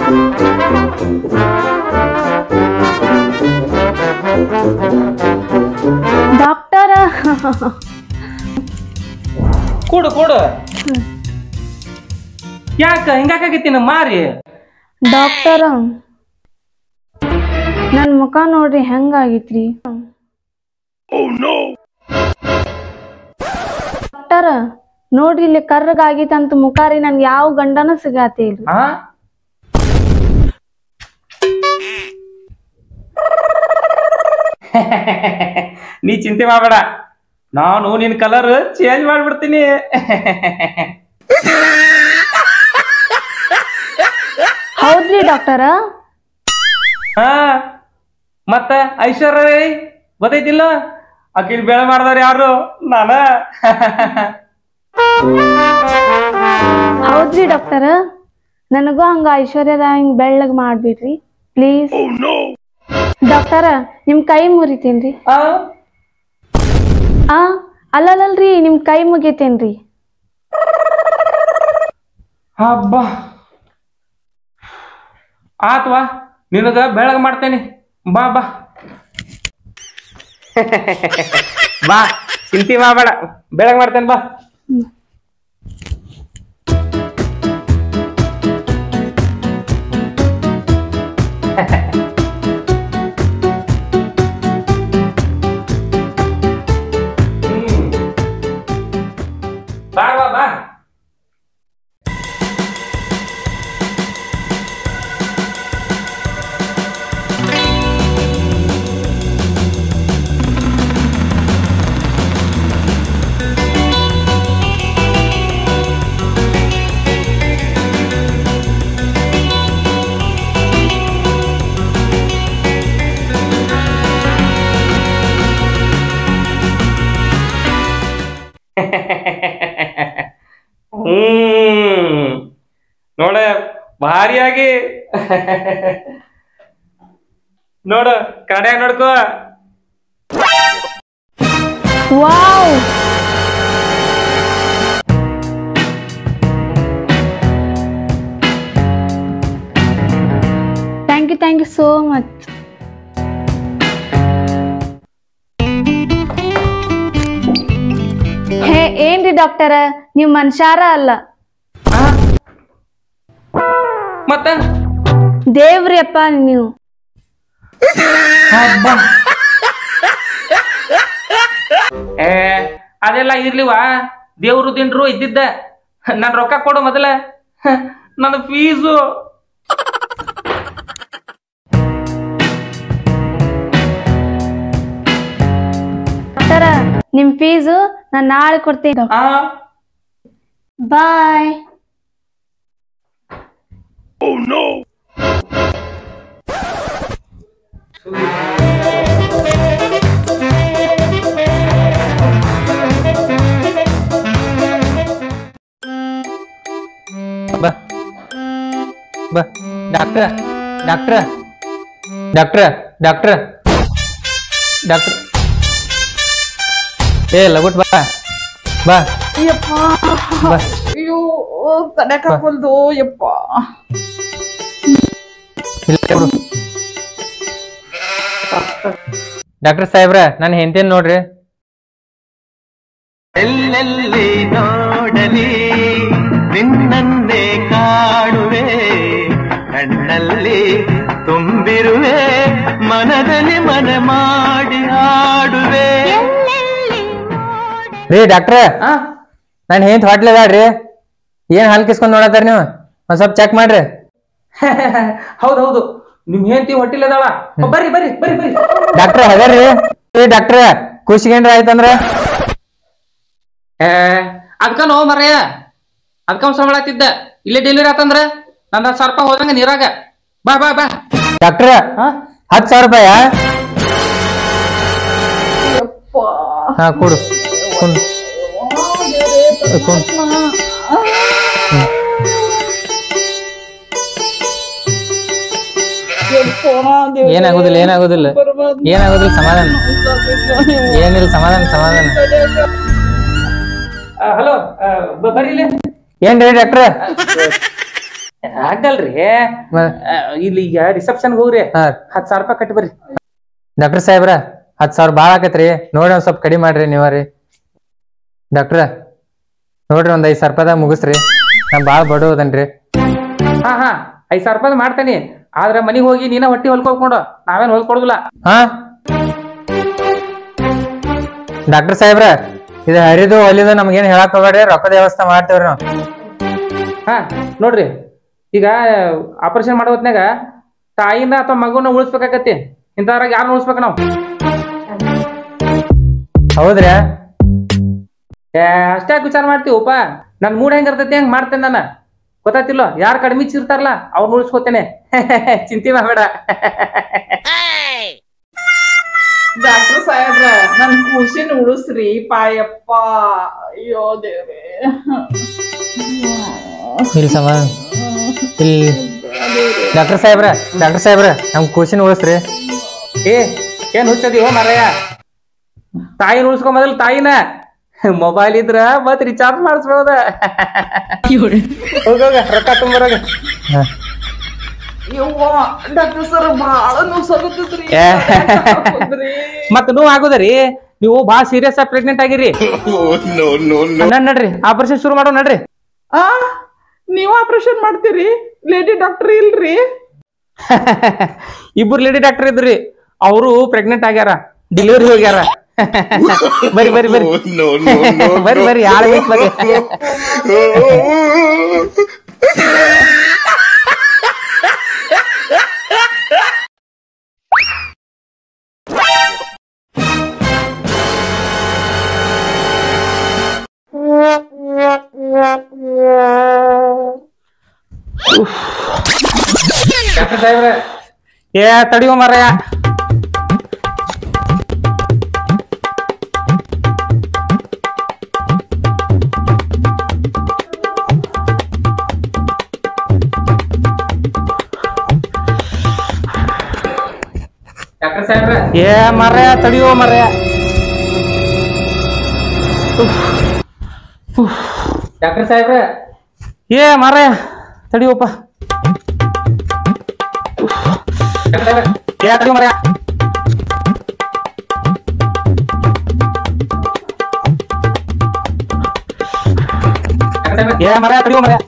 ಡಾಕ್ಟರ ಕೂಡು ಕೂಡು ಯಾಕ ಹಿಂಗಾಕೈತಿ ನಮ್ಮ ಮಾರಿ ಡಾಕ್ಟರ ನನ್ ಮುಖ ನೋಡ್ರಿ ಹೆಂಗಾಗಿತ್ರಿ ಡಾಕ್ಟರ ನೋಡ್ರಿ ಇಲ್ಲಿ ಕರ್ರಗಾಗಿತ್ತಂತ ಮುಖ ರೀ ನನ್ಗೆ ಯಾವ ಗಂಡನ ಸಿಗಾತಿ ಇಲ್ರಿ ಆ ನೀ ಚಿಂತೆ ಮಾಡಬೇಡ ನಾನು ನಿನ್ ಕಲರ್ ಚೇಂಜ್ ಮಾಡ್ಬಿಡ್ತೀನಿ ಹೌದ್ರಿ ಡಾಕ್ಟರ ಹಾ ಮತ್ತ ಐಶ್ವರ್ಯ ರೈ ಗೊತ್ತೈತಿಲ್ಲ ಆಕಿನ ಬೆಳೆ ಮಾಡ್ದಾರ ಯಾರು ನಾನ ಹೌದ್ರಿ ಡಾಕ್ಟರ ನನಗೂ ಹಂಗ ಐಶ್ವರ್ಯದ ಹಿಂಗ್ ಬೆಳ್ಳಗ್ ಮಾಡ್ಬಿಡ್ರಿ ಪ್ಲೀಸ್ ಡಾಕ್ಟರ ನಿಮ್ ಕೈ ಮುರಿತೇನ್ರಿ ಆ? ಆ ಅಲ್ಲಲ್ಲಲ್ರಿ ನಿಮ್ ಕೈ ಮುಗಿತೇನ್ರಿ ಹಬ್ಬ ಆತ್ವಾ ನಿನಗ ಬೆಳಗ್ ಮಾಡ್ತೇನೆ ಬಾ ಬಾ ಬಾ ಚಿಂತೆ ಮಾಡಬೇಡ ಬೆಳಗ್ ಮಾಡ್ತೇನೆ ಬಾ ಹ್ಮ್. ಬಾ ಬಾ ಬಾ ಹ್ಮ್ ನೋಡ ಭಾರಿಯಾಗಿ ನೋಡು ಕಡೆ ನೋಡ್ಕೋ wow thank you thank you so much hey ಏನ್ರಿ ಡಾಕ್ಟರ ನೀವು ಮನುಷ್ಯಾರ ಅಲ್ಲ ಆ? ಮತ್ತ ದೇವ್ರಿ ಅಪ್ಪ ನೀವು ಹಬ್ಬ. ಏ ಅದೆಲ್ಲ ಇರ್ಲಿವಾ ದೇವ್ರು ದಿನ್ರು ಇದ್ದಿದ್ದ ನನ್ ರೊಕ್ಕ ಕೊಡು ಮೊದಲ ನನ್ನ ಫೀಸು ಡಾಕ್ಟರ ನಿಮ್ ಫೀಸು ನಾನು ನಾಳೆ ಕೊಡ್ತೀನಿ ಆ ಬಾಯ್ ಬಾ ಬಾ ಡಾಕ್ಟ್ರ ಡಾಕ್ಟ್ರ ಡಾಕ್ಟ್ರ ಡಾಕ್ಟ್ರ ಡಾಕ್ಟ್ರ ಏ ಲಗುಟ್ ಬಾ ಬಾ ಬಾ ಅಯ್ಯೋ ತಡೆಕಾಗಲ್ದು ಯಪ್ಪ ಇಲ್ಲ ಕೊಡು ಡಾಕ್ಟರ್ ಸಾಹೇಬ್ರ ನಾನು ಹೆಂಡತಿನ ನೋಡ್ರಿ ಎಲ್ಲೆಲ್ಲಿ ನೋಡಲಿ ನಿನ್ನನ್ನೇ ಕಾಣುವೆ ಕಣ್ಣಲ್ಲಿ ತುಂಬಿರುವೆ ಮನದಲ್ಲಿ ಮನ ಮಾಡಿ ಆಡುವೆ ರೀ ಡಾಕ್ಟ್ರ ಆ? ನಾನು ಹೆಂತ ಹೊಟ್ಲೆ ಅದಾಳ್ರಿ ಏನ್ ಹಾಲ್ ಕಿಸ್ಕೊಂಡ್ ನೋಡತ್ತಾರ ನೀವು ಒಂದ್ ಸ್ವಲ್ಪ ಚೆಕ್ ಮಾಡ್ರಿ ಹೌದ್ ಹೌದು ನಿಮ್ ಹೆಂಡತಿ ಹೊಟ್ಟಿಲದಾಳ ಬರ್ರಿ ಬರ್ರಿ ಬರ್ರಿ ಬರ್ರಿ ಡಾಕ್ಟ್ರ ಹದಾರ್ರಿ ರೀ ಡಾಕ್ಟ್ರ ಖುಷಿಗೇನ್ರ ಆಯ್ತಂದ್ರ ಏ ಅದ್ಕ ನೋ ಮರ್ಯ ಅದ್ಕ ಒಂದ್ ಸಂಬಳತಿದ್ದ ಇಲ್ಲೇ ಡೆಲಿವರಿ ಆತಂದ್ರ ನಂದ ಸರ್ಪ ಹೋದಂಗ ನೀರಾಗ ಬಾ ಬಾ ಬಾ ಡಾಕ್ಟ್ರ ಹಾ? ಹತ್ತು ಸಾವಿರ ರೂಪಾಯ ಹಾ ಕೊಡು ಕುಂಡ್ ಕುಂಡ್ ಏನಾಗುದಿಲ್ಲ ಏನಾಗುದಿಲ್ಲ ಏನಾಗುದಿಲ್ಲ ಸಮಾಧಾನ ಏನಿಲ್ಲ ಸಮಾಧಾನ ಸಮಾಧಾನ ಹಲೋ ಬರ್ರಿ ಇಲ್ಲಿ ಏನ್ರಿ ಡಾಕ್ಟ್ರ ಆಗಲ್ರಿ ಮ- ಆ, ಇಲ್ಲಿ ಈಗ ರಿಸೆಪ್ಷನ್ ಹೋಗ್ರಿ ಹಾ ಹತ್ತು ಸಾವಿರ ರೂಪಾಯಿ ಕಟ್ಟಿ ಬರ್ರಿ ಡಾಕ್ಟರ್ ಸಾಹೇಬ್ರ ಹತ್ತು ಸಾವಿರ ಭಾಳ ಆಕತ್ರಿ ನೋಡಿ ಒಂದ್ ಸ್ವಲ್ಪ ಕಡಿಮೆ ಮಾಡ್ರಿ ನೀವ ರೀ ಡಾಕ್ಟ್ರ ನೋಡ್ರಿ ಒಂದ್ ಐದ್ ಸಾವಿರ ರೂಪಾಯಿದಾಗ ಮುಗಿಸ್ರಿ ನಾ ಭಾಳ ಬಡೋದನ್ರಿ ಹಾ ಹಾ ಐದ್ ಸಾವಿರ ರೂಪಾಯಿ ಮಾಡ್ತೇನಿ ಆದ್ರ ಮನಿಗ್ ಹೋಗಿ ನೀನ ಹೊಟ್ಟಿ ಹೊಲ್ಕೊಕೊಂಡು ನಾವೇನ್ ಹೊಲ್ಕೊಡುದಿಲ್ಲ ಹಾ ಡಾಕ್ಟರ್ ಸಾಹೇಬ್ರ ಇದು ಹರಿದು ಹೊಲಿದು ನಮ್ಗೇನ್ ಹೇಳಕ್ ಹೋಗ್ಬೇಡ್ರಿ ರೊಕ್ಕದ ವ್ಯವಸ್ಥೆ ಮಾಡ್ತೇವ್ರಿ ನಾವು ಹಾ ನೋಡ್ರಿ ಈಗ ಆಪರೇಷನ್ ಮಾಡೋ ಹೊತ್ನ್ಯಾಗ ತಾಯಿನ ಅಥವಾ ಮಗುನ ಉಳಿಸ್ಬೇಕಾಗತ್ತಿ ಇಂಥವ್ರಾಗ ಯಾರನ್ನ ಉಳಿಸ್ಬೇಕು ನಾವು ಹೌದ್ರಿ ಏ ಅಷ್ಟ್ಯಾಕ್ ವಿಚಾರ ಮಾಡ್ತೀವಪ್ಪ ನನ್ ಮೂಡ್ ಹೆಂಗ್ ಇರ್ತೈತಿ ಹಂಗ್ ಮಾಡ್ತೇನೆ ನಾನು ಗೊತ್ತಾತಿಲ್ಲ ಯಾರು ಕಡಿಮೆ ಚಿರ್ತಾರಲ್ಲ ಅವ್ರನ್ನ ಉಳಿಸ್ಕೋತೇನೆ ಚಿಂತೆ ಮಾಡಬೇಡ ಡಾಕ್ಟರ್ ಸಾಹೇಬ್ರ ನನ್ ಖುಷಿನ ಉಳಿಸ್ರಿ ಪಾಯಪ್ಪ ಅಯ್ಯೋ ದೇವ್ರೆ ಇಲ್ಲಿ ಸಮ ಇಲ್ಲಿ ಡಾಕ್ಟರ್ ಸಾಹೇಬ್ರ ಡಾಕ್ಟರ್ ಸಾಹೇಬ್ರ ನಮ್ ಖುಷಿನ ಉಳಿಸ್ರಿ ಏ ಏನ್ ಹುಚ್ಚದಿ ಹೋ ಮಾರಯ್ಯ ತಾಯಿನ ಉಳಿಸ್ಕೊ ಮೊದಲು ತಾಯಿನ ಮೊಬೈಲ್ ಇದ್ರ ಮತ್ ರಿಚಾರ್ಜ್ ಮಾಡಿಸ್ಬೋದ ಹೋಗೋಗ ರೊಕ್ಕ ತುಂಬರಾಗ ಹಾ. ಯವ್ವ ಡಾಕ್ಟರ್ ಸರ್ ಬಾಳ ನೋಸಾಗತ್ತದ್ರಿ ಏ. ಕುಂದ್ರಿ. ಮತ್ ನೋವು ಆಗುದರಿ ನೀವು ಬಾಳ ಸೀರಿಯಸ್ ಆಗಿ ಪ್ರೆಗ್ನೆಂಟ್ ಆಗಿರಿ ನಡ್ ನಡ್ರಿ ಆಪರೇಷನ್ ಶುರು ಮಾಡೋ ನಡ್ರಿ ಆ ನೀವ್ ಆಪರೇಷನ್ ಮಾಡ್ತೀರಿ ಲೇಡಿ ಡಾಕ್ಟರ್ ಇಲ್ರಿ ಇಬ್ಬರು ಲೇಡಿ ಡಾಕ್ಟರ್ ಇದ್ರಿ ಅವರು ಪ್ರೆಗ್ನೆಂಟ್ ಆಗ್ಯಾರ ಡೆಲಿವರಿ ಹೋಗ್ಯಾರ ಬರ್ರಿ ಬರ್ರಿ ಬರ್ರಿ ಬರ್ರಿ ಬರ್ರಿ ಯಾರು ಬೇಕು ಬರ್ರಿ ಡಾಕ್ಟರ್ ಸಾಹೇಬ್ರೆ ಏ ತಡಿಯೋ ಮಾರಾಯ ಡಾಕ್ಟರ್ ಸಾಹೇಬ್ರೆ ಏ ಮಾರಾಯ ತಡಿಯೋ ಮಾರಾಯ ಡಾಕ್ಟರ್ ಸಾಹೇಬ್ರೆ ಏ ಮಾರಾಯ ತಡಿಯೋಪ್ಪ ಏ ತಡಿಯೋ ಮಾರಾಯ ಏ ಮರ ತಡಿಯೋ ಮರ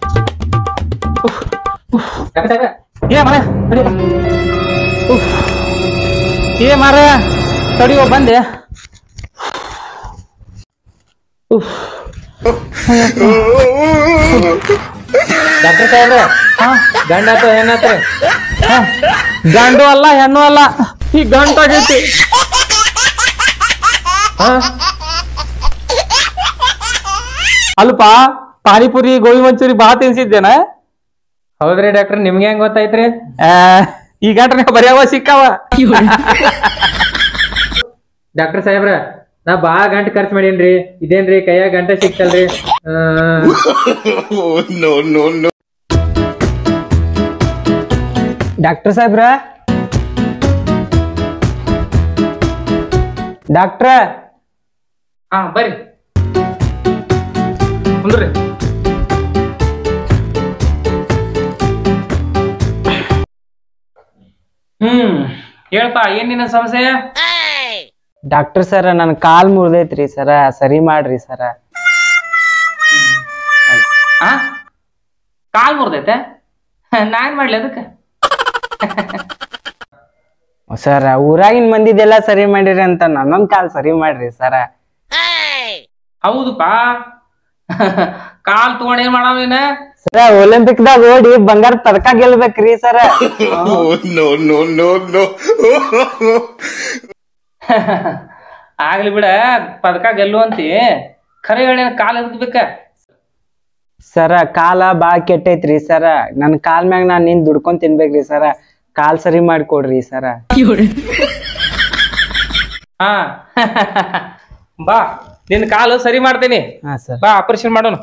ಏ ಮರ ತಡಿಯೋ ಉಫ್. ಏ ಮರ ತಡಿಯೋ ಬಂದೆ ಉಫ್. ಡಾಕ್ಟರ್ ಸಾಹೇಬ್ರೆ ಹಾ ಗಂಡ ಆತ ಏನಾತ ಗಂಡು ಅಲ್ಲ ಹೆಣ್ಣು ಅಲ್ಲ ಈ ಗಂಟಾಗೈತಿ ಹಾ ಅಲ್ಪ ಪಾನಿಪುರಿ ಗೋಬಿ ಮಂಚೂರಿ ಬಾ ತಿನ್ಸಿದ್ದೇನ ಹೌದ್ರಿ ಡಾಕ್ಟರ್ ನಿಮ್ಗೆ ಹೆಂಗ್ ಗೊತ್ತಾಯ್ತ್ರಿ ಈ ಗಂಟ್ರ ಬರ್ಯಾವ ಸಿಕ್ಕಾವ ಡಾಕ್ಟರ್ ಸಾಹೇಬ್ರ ನಾ ಬಾಳ ಗಂಟೆ ಖರ್ಚು ಮಾಡೀನ್ರಿ ಇದೇನ್ರಿ ಕೈಯಾಗ ಗಂಟೆ ಸಿಕ್ತಲ್ರಿ ಆ, ಡಾಕ್ಟರ್ ಸಾಹೇಬ್ರ ಡಾಕ್ಟ್ರ ಹಾ ಬರ್ರಿ ಕುಂದ್ರಿ ಹ್ಮ್ ಹೇಳ್ಪಾ ಏನ್ ನಿನ್ನ ಸಮಸ್ಯೆ ಡಾಕ್ಟರ್ ಸರ ನನ್ ಕಾಲ್ ಮುರಿದೈತ್ರಿ ಸರ ಸರಿ ಮಾಡ್ರಿ ಸರ ಆ ಕಾಲ್ ಮುರ್ದೈತೆ ನಾನ್ ಮಾಡ್ಲಿ ಅದಕ್ಕೆ ಸರ ಊರಾಗಿನ ಮಂದಿದೆಲ್ಲ ಸರಿ ಮಾಡಿರಿ ಅಂತ ನನ್ನೊಂದ್ ಕಾಲ್ ಸರಿ ಮಾಡ್ರಿ ಸರ ಹೌದಪ್ಪಾ ಕಾಲ್ ತಗೊಂಡ್ ಏನ್ ಮಾಡಾವ ನೀನ ಸರ ಒಲಿಂಪಿಕ್ ದಾಗ ಓಡಿ ಬಂಗಾರ ಪದಕ ಗೆಲ್ಬೇಕ್ರಿ ಸರ ಆಗ್ಲಿ ಬಿಡ ಪದಕ ಗೆಲ್ಲುವಂತಿ ಖರೆ ಹೇಳಿ ಕಾಲ್ ಎದಕ್ ಬೇಕ ಸರ ಕಾಲ ಬಾಳ ಕೆಟ್ಟೈತ್ರಿ ಸರ ನನ್ ಕಾಲ್ ಮ್ಯಾಗ ನಾನ್ ನಿನ್ ದುಡ್ಕೊಂಡ್ ತಿನ್ಬೇಕ್ರಿ ಸರ ಕಾಲ್ ಸರಿ ಮಾಡ್ಕೊಡ್ರಿ ಸರ ಹಾ ಬಾ ನಿನ್ ಕಾಲು ಸರಿ ಮಾಡ್ತೇನಿ ಹಾ ಸರ್ ಬಾ ಆಪರೇಷನ್ ಮಾಡೋಣ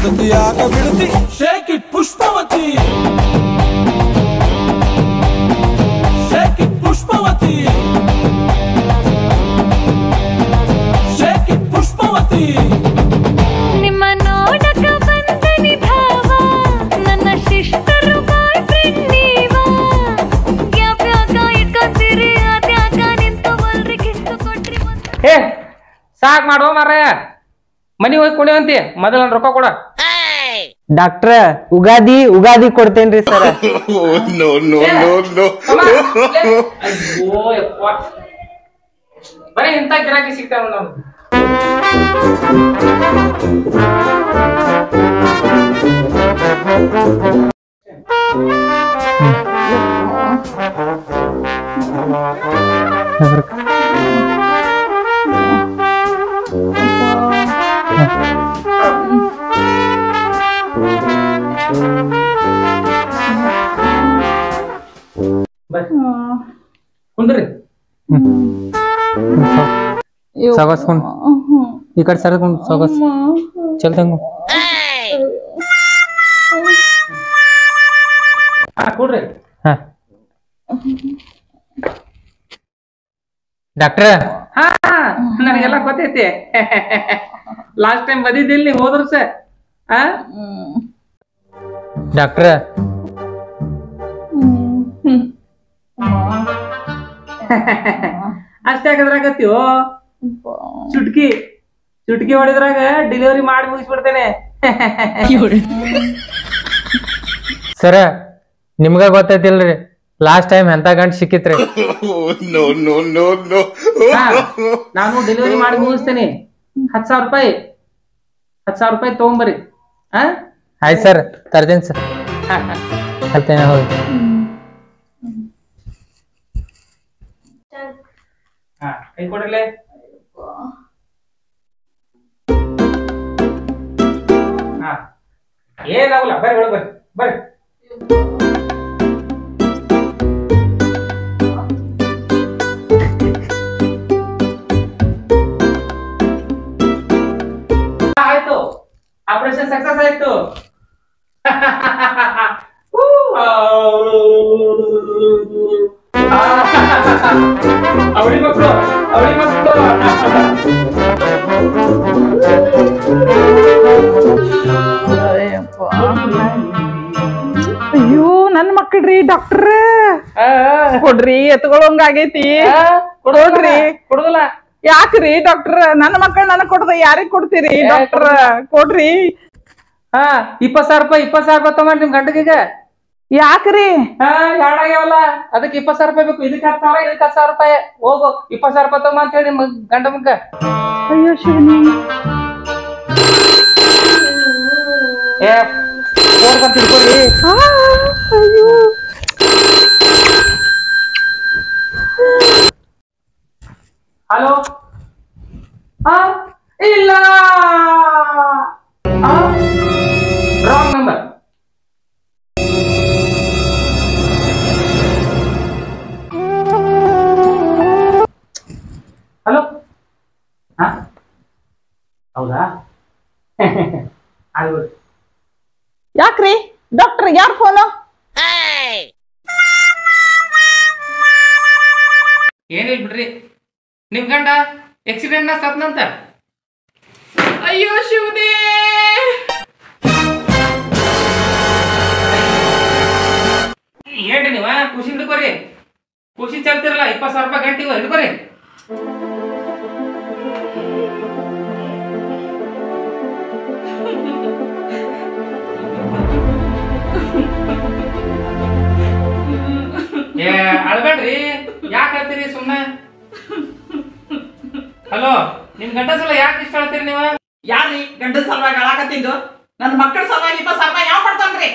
ಬಿಡುತ್ತಿ ಯಾಕ ಬಿಡುತ್ತಿ shake it Pushpavati shake it Pushpavati shake it Pushpavati ನಿಮ್ಮ ನೋಡಕ ಬಂದನಿ ಭಾವ ನನ್ನ ಶಿಷ್ಟರು ಬಾಯ್ ಫ್ರೆಂಡ್ ನೀವ ಗ್ಯಾಪ್ ಯಾಕ ಇಟ್ಕೊಂತೀರಿ ಅದ್ಯಾಕ ನಿಂತವಲ್ರಿ ಕಿತ್ತು ಕೊಟ್ರಿ ಒಂದ್ ಏ ಸಾಕ್ ಮಾಡುವ ಮಾರಾಯ ಮನಿ ಹೋಗಿ ಕುಣಿವಂತಿ ಮೊದಲ ಒಂದ್ ರೊಕ್ಕ ಕೊಡ ಡಾಕ್ಟ್ರ ಉಗಾದಿ ಉಗಾದಿ ಕೊಡ್ತೇನ್ರಿ ಸರ ಅಯ್ಯೋ ಯಪ್ಪ ಬರೀ ಇಂಥ ಗಿರಾಕಿ ಸಿಗ್ತಾವ ನಮ್ಗೆ ಬರ್ರಿ ಕುಂದ್ರಿ ಸಾಗಸ್ಕೊಂಡು ಈ ಕಡೆ ಸರ್ಕೊಂಡು ಸಾಗಸ್ ಚಲ್ತಂಗು ಹಾ ಕೊಡ್ರಿ ಹಾ ಡಾಕ್ಟ್ರ ಹಾ ನನಗೆಲ್ಲ ಗೊತ್ತೈತಿ ಲಾಸ್ಟ್ ಟೈಮ್ ಬಂದಿದ್ದಿಲ್ಲ ನೀವು ಹೋದ್ರ ಸರ್ ಆ ಡಾಕ್ಟ್ರ ಅಷ್ಟೇ ಆಗದ್ರಾಗತ್ತೀವೋ ಚುಟ್ಕಿ ಚುಟ್ಕಿ ಹೊಡಿದ್ರಾಗ ಡೆಲಿವರಿ ಮಾಡಿ ಮುಗಿಸ್ಬಿಡ್ತೇನೆ ಸರ ನಿಮ್ಗ ಗೊತ್ತೈತಿಲ್ರಿ ಲಾಸ್ಟ್ ಟೈಮ್ ಎಂತ ಗಂಟು ಸಿಕ್ಕಿತ್ರಿ ಹಾ, ನಾನು ಡೆಲಿವರಿ ಮಾಡಿ ಮುಗಿಸ್ತೇನೆ ಹತ್ತು ಸಾವಿರ ರೂಪಾಯಿ ಹತ್ತು ಸಾವಿರ ರೂಪಾಯಿ ತಗೊಂಬರ್ರಿ ಹಾ ಆಯ್ತು ಸರ್ ತರ್ತೀನಿ ಸರ್ ಹಾ, ಹಾ. ಅಲ್ತೇನೆ ಹೋಗಿ ಹಾ, ಕೈ ಕೊಡ್ರಲೆ ಹಾ ಏನಾಗಲ್ಲ ಬರ್ರಿ ಒಳಗ್ ಬರ್ರಿ ಬರ್ರಿ ಆಯ್ತು ಆಪರೇಷನ್ ಸಕ್ಸಸ್ ಆಯ್ತು ಊ, ಆ, ಅವಳಿ ಮಕ್ಕಳು ಅವಳಿ ಮಕ್ಕಳು ಅಯ್ಯೋ ನನ್ ಮಕ್ಕಳ್ರಿ ಡಾಕ್ಟರ್ ಕೊಡ್ರಿ ಎತ್ಕೊಳ್ಳೋಂಗಾಗೈತಿ ಕೊಡ್ರಿ ಕೊಡುದಿಲ್ಲ ಯಾಕ್ರಿ ಡಾಕ್ಟರ್ ನನ್ನ ಮಕ್ಕಳು ನನಗ್ ಕೊಡ್ದ ಯಾರಿಗ್ ಕೊಡ್ತೀರಿ ಡಾಕ್ಟರ್ ಕೊಡ್ರಿ ಹಾ ಇಪ್ಪತ್ ಸಾವಿರ ರೂಪಾಯಿ ಇಪ್ಪತ್ ಸಾವಿರ ರೂಪಾಯಿ ತಗೊಂಡ್ ನಿಮ್ ಗಂಡಗೀಗ ಯಾಕ್ರಿ ಹಾ ಎರಡಾಗ್ಯಾವಲ್ಲ ಅದಕ್ಕೆ ಇಪ್ಪತ್ ಸಾವಿರ ರೂಪಾಯಿ ಬೇಕು ಇದಕ್ಕೆ ಹತ್ತು ಸಾವಿರ ಇದಕ್ಕೆ ಹತ್ತು ಸಾವಿರ ರೂಪಾಯಿ ಹೋಗು ಇಪ್ಪತ್ ಸಾವಿರ ರೂಪಾಯಿ ತಗೊಂಬ ಅಂತ ಹೇಳಿ ನಿಮ್ ಗಂಡ ಮಗ್ಗ ಅಯ್ಯೋ ಶಿವನಿ ಏ ಫೋನ್ ಬಂದ್ ತಿಳ್ಕೊರಿ ಆ, ಅಯ್ಯೋ ಹಲೋ ಹಾ ಇಲ್ಲ ರಾಂಗ್ ನಂಬರ್ ಹಲೋ ಹಾ ಹೌದಾ ಆಗ್ಬೋದು ಯಾಕ್ರಿ ಡಾಕ್ಟರ್ ಯಾರ್ ಫೋನು ಏನಿಲ್ಲ ಬಿಡ್ರಿ ನಿಮ್ ಗಂಡ ಆಕ್ಸಿಡೆಂಟ್ ನ ಸತ್ನಂತ ಅಯ್ಯೋ ಶಿವನೇ ಹೇಳ್ರಿ ನೀವ ಖುಷಿ ಹಿಡ್ಕೋರಿ ಖುಷಿ ಚಲ್ತಿರಲ್ಲ ಇಪ್ಪತ್ ಸಾವಿರ ರೂಪಾಯಿ ಗಂಟಿವ ಹಿಡ್ಕೋರಿ ಏ ಅಳ್ಬೇಡ್ರಿ ಯಾಕೆ ಹೇಳ್ತೀರಿ ಸುಮ್ಮನೆ ಹಲೋ ನಿಮ್ ಗಂಡ ಸಲ ಯಾಕೆ ಇಷ್ಟ ಹೇಳ್ತೀರಿ ನೀವು ಯಾರ್ರಿ ಗಂಡ ಸಲುವಾಗಿ ಅಳಾಕತ್ತಿದ್ದು ನನ್ನ ಮಕ್ಕಳ ಸಲುವಾಗಿ ಇಪ್ಪತ್ತು ಸಾವಿರ ರೂಪಾಯಿ ಯಾವ ಕೊಡ್ತಾನ್ರಿ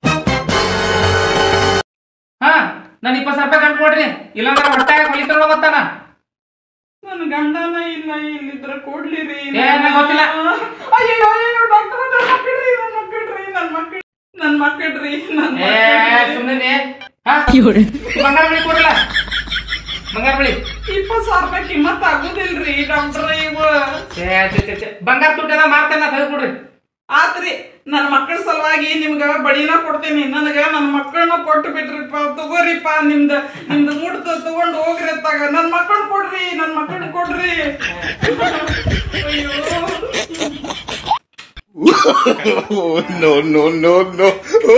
ಹಾ ನಾನು ಇಪ್ಪತ್ತು ಸಾವಿರ ರೂಪಾಯಿ ಗಂಟು ಕೊಡ್ರಿ ಇಲ್ಲಾಂದ್ರೆ ಹೊಟ್ಟೆ ಹೊಲಿತಾರ ಗೊತ್ತಾನ ನನ್ನ ಗಂಡನ ಇಲ್ಲ ಇಲ್ಲಿದ್ರ ಕೊಡ್ಲಿರಿ ಏ, ನಂಗ್ ಗೊತ್ತಿಲ್ಲ. ಅಯ್ಯೋ ಅಯ್ಯೋ ಡಾಕ್ಟರ್ ನನ್ನ ಮಕ್ಕಳ್ರಿ ನನ್ನ ಮಕ್ಕಳ್ರಿ ನನ್ನ ಮಕ್ಕಳು ನನ್ನ ಮಕ್ಕಳ್ರಿ ನನ್ನ ಏ ಸುಮ್ಮನೆ ಹಾ ಬಂಗಾರ ಬಳಿ ಕೊಡಲ್ಲ ಬಂಗಾರ ಬಳಿ ಇಪ್ಪತ್ತು ಸಾವಿರ ರೂಪಾಯಿ ಕಿಮ್ಮತ್ ಆಗುದಿಲ್ರಿ ಡಾಕ್ಟರ್ ಇವು ಛೇ, ಛೇ, ಛೇ, ಛೇ. ಬಂಗಾರ ತುಟ್ಟದ ಮಾರ್ತೇನೆ ತೆಗೆದು ಕೊಡ್ರಿ ಆತ್ರಿ ನನ್ನ ಮಕ್ಕಳ ಸಲುವಾಗಿ ನಿಮ್ಗ ಬಡಿನ ಕೊಡ್ತೀನಿ ನನಗ ನನ್ನ ಮಕ್ಕಳನ್ನ ಕೊಟ್ಟು ಬಿಟ್ರಿಪ್ಪ ತಗೋರಿಪ್ಪ ನಿಮ್ದ ನಿಮ್ದು ಮುಡ್ದು ತಗೊಂಡು ಹೋಗ್ರಿ ಅತ್ತಾಗ ನನ್ನ ಮಕ್ಕಳು ಕೊಡ್ರಿ ನನ್ನ ಮಕ್ಕಳನ್ನ ಕೊಡ್ರಿ ಅಯ್ಯೋ no, no, no, no.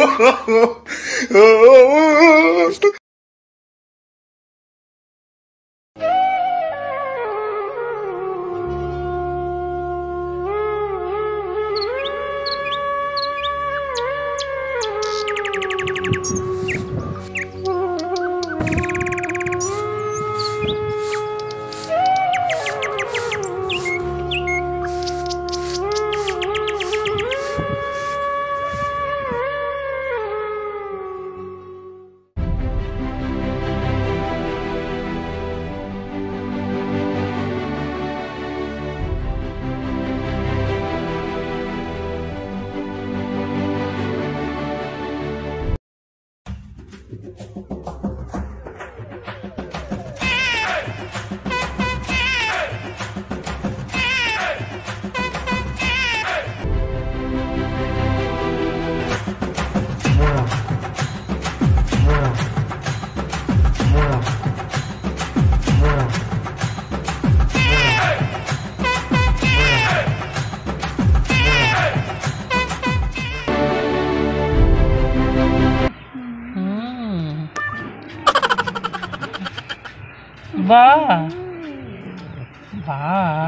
ಬಾ ಬಾ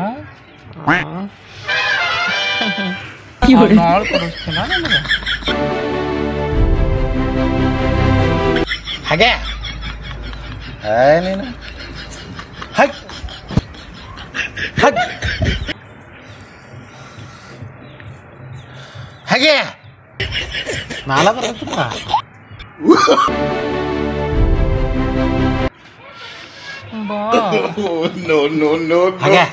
ನಾಳೆ ಕೊಡಿಸ್ತೀನ ನನಗೆ ಹಾಗೆ ಏ ನೀನು ಹಕ್ ಹಕ್ ಹಾಗೆ ನಾಲ ಬರತ್ತಪ್ಪ ಬಾ no, no, no, no. ಹಾಗೆ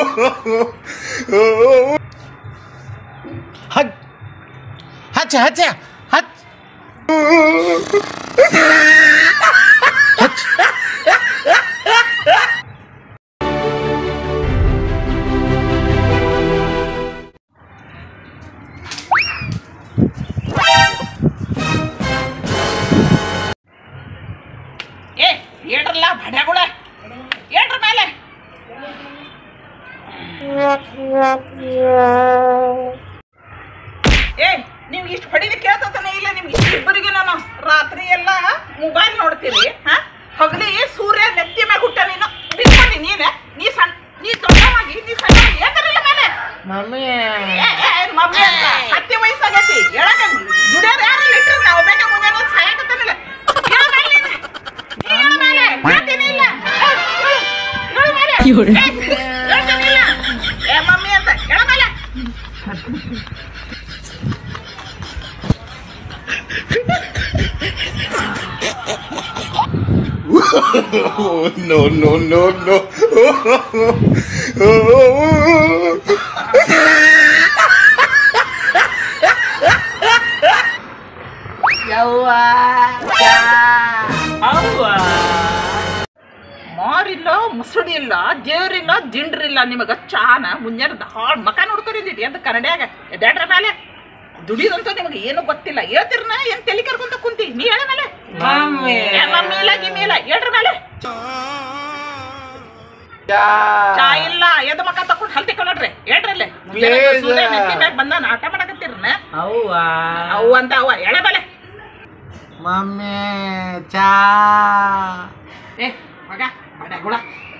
ಹಕ್ ಹಚ್ಚ ಹಚ್ಚ ಹಚ್ ಏ ಏಡ್ರಲ್ಲ ಬಡ್ಯಾಗುಳ ಏಡ್ರ ಮೇಲೆ ಏ ನೀವು ಇಷ್ಟು ಹೊಡಿದ ಕೇಳ್ತಾನೆ ಇಲ್ಲ ನಿಮ್ಗೆ ಇಬ್ಬರಿಗೆ ನಾನು ರಾತ್ರಿ ಎಲ್ಲ ಮೊಬೈಲ್ ನೋಡ್ತೀರಿ ಹಾ ಹಗಲಿ ಸೂರ್ಯ ನೆತ್ತಿ ಮ್ಯಾಗ ಹುಟ್ಟ ನೀನು ಬಿಟ್ಕೊಂಡಿ ನೀನೆ ನೀ ಸಣ್ಣ ನೀ ದೊಡ್ಡವಾಗಿ ನೀ ಸಣ್ಣ ಏಕರಲ್ಲ ಮೇಲೆ ಮಮ್ಮಿ ಏ, ಏ, ಏ, ಮಮ್ಮಿ ಅಂತ ಹತ್ತಿ ವಯಸ್ಸಾಗೈತಿ ಹೇಳಕ ದುಡಿಯೋರು ಯಾರು ಇಟ್ರು ನಾವು ಬೇಕ ಮುಂಜಾನೆ ಸಾಯಕತ್ತಾನಿಲ್ಲ ಹೇಳ ಮೇಲೆ ನೀನು. ನೀ ಹೇಳ ಮೇಲೆ ಹೇಳ್ತೀನಿ ಇಲ್ಲ ಏ, ಹೇಳು ಮೇಲೆ. ಏ, ಹೇಳ್ತೀನಿ ಇಲ್ಲ. ಏ ಮಮ್ಮಿ ಅಂತ ಹೇಳ ಮೇಲೆ no, no, no, no. ಅವ್ವ ಮಾರಿಲ್ಲ ಮುಸುಡಿ ಇಲ್ಲ ದೇವ್ರಿಲ್ಲ ದಿಂಡ್ರಿಲ್ಲ ನಿಮಗ ಚಾನ ಮುಂಜಾನೆ ಹಾಳ್ ಮಕ ನೋಡ್ಕೊಂಡಿದ್ದೀರಿ ಅಂತ ಕನ್ನಡ್ಯಾಗ ಎದ್ದಾಡ್ರ ಮೇಲೆ ದುಡಿದಂತೂ ನಿಮಗೆ ಏನು ಗೊತ್ತಿಲ್ಲ ಹೇಳ್ತಿರ್ನ ಏನ್ ತಲೆ ಕರ್ಕೊಂತ ಕುಂತಿ ನೀ ಹೇಳ ಮೇಲೆ ಮಮ್ಮಿ. ಏ, ಮಮ್ಮಿ ಇಲ್ಲ ಗಿಮ್ಮಿ ಇಲ್ಲ ಹೇಳ್ರ ಮೇಲೆ ಚಾ ಇಲ್ಲ ಎದ್ ಮಕ ತಕೊಂಡ್ ಹಲ್ ತಿಕ್ಕೊಂಡ್ರಿ ಹೇಳ್ರಲ್ಲೇ ಮುಂಜಾನೆ Please. ಸೂರ್ಯ ನೆತ್ತಿ ಮ್ಯಾಗ ಬಂದಾನ ಆಟ ಮಾಡಕತ್ತೀರ್ನ ಅವ್ವ ಅವು ಅಂತ ಅವ ಎಳೆ ಮೇಲೆ ಮಮ್ಮಿ ಚಾ ಏ ಮಗ ಬಡ ಗುಳ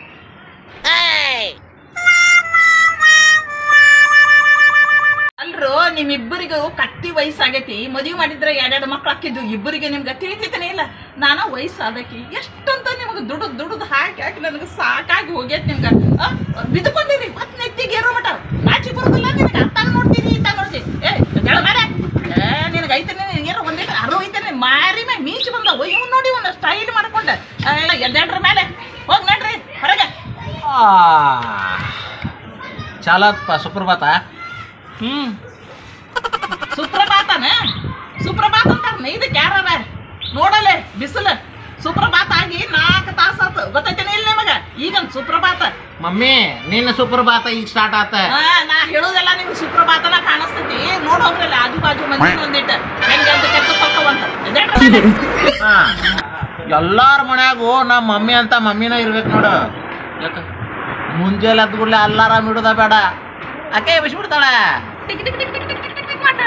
ಅಲ್ರು ನಿಮ್ಮಿಬ್ಬರಿಗೂ ಕಟ್ಟಿ ವಯಸ್ಸಾಗೈತಿ ಮದುವೆ ಮಾಡಿದ್ರೆ ಎರಡೆರಡು ಮಕ್ಳು ಹಾಕಿದ್ದು ಇಬ್ಬರಿಗೆ ನಿಮ್ಗೆ ತಿಳಿತೈತನೇ ಇಲ್ಲ ನಾನು ವಯಸ್ಸಾದಕಿ ಎಷ್ಟಂತ ನಿಮ್ಗೆ ದುಡ್ದು ದುಡ್ದು ಹಾಕಿ ಹಾಕಿ ನನಗೆ ಸಾಕಾಗಿ ಹೋಗೈತಿ ನಿಮ್ಗೆ ಆ, ಬಿದ್ದುಕೊಂಡಿರಿ ಮತ್ತೆ ನೆತ್ತಿಗೆ ಏರೋ ಮಟ ನಾಚಿ ಬರೋದಿಲ್ಲ ನಿನಗೆ ಅತ್ತಾಗ ನೋಡ್ತೀನಿ ಇತ್ತಾಗ ನೋಡ್ತೀನಿ ಏ ಹೇಳ ಮಾರೆ ಏ ನಿನಗೆ ಐತನೆ ಏನೋ ಒಂದಿಟ್ಟು ಅರು ಐತನೆ ಮಾರಿ ಮೇ ಮೀಚಿ ಬಂದ ಇವ್ ನೋಡಿ ಒಂದು ಸ್ಟೈಲ್ ಮಾಡ್ಕೊಂಡ ಎದ್ದೇಳ್ರ ಮೇಲೆ ಹೋಗಿ ನಡ್ರಿ ಹೊರಗೆ ಚಾಲತ್ಪ ಸುಪ್ರಭಾತ ಹ್ಮ್ ಸುಪ್ರಭಾತನ ಸುಪ್ರಭಾತ ಅಂತಾರ ಇದಕ್ಕೆ ಯಾರ ನೋಡಲೆ ಬಿಸಿಲು ಸುಪ್ರಭಾತ ಆಗಿ ನಾಲ್ಕು ತಾಸಾತು ಗೊತ್ತೈತೇನೆ ಇಲ್ಲ ನಿಮಗ ಈಗ ಸುಪ್ರಭಾತ ಮಮ್ಮಿ ನಿನ್ನ ಸುಪ್ರಭಾತ ಈಗ ಸ್ಟಾರ್ಟ್ ಆತ ಆ, ನಾ ಹೇಳೋದೆಲ್ಲ ನಿಮ್ಗೆ ಸುಪ್ರಭಾತನ ಕಾಣಿಸ್ತೈತಿ ನೋಡು ಮಂದಿ ಒಂದಿಟ್ಟ ಹೆಂಗೆ ಅಂತ ಕೆಲಸ ತಕೊಂಬಂತ ಎದ್ದೇಳ್ರಿ ಮೇಲೆ. ಹಾ ಎಲ್ಲಾರ ಮನ್ಯಾಗೂ ನಮ್ಮ ಮಮ್ಮಿ ಅಂತ ಮಮ್ಮಿನ ಇರ್ಬೇಕು ನೋಡು ಯಾಕ ಮುಂಜಾನೆ ಎದ್ದು ಕೂಡಲೇ ಅಲ್ಲಾರಾಮ್ ಇಡುದ ಬೇಡ ಆಕೆ ಬಿಸ್ಬಿಡ್ತಾಳೆ tick tick tick tick tick tick tick tick ಮಾಡ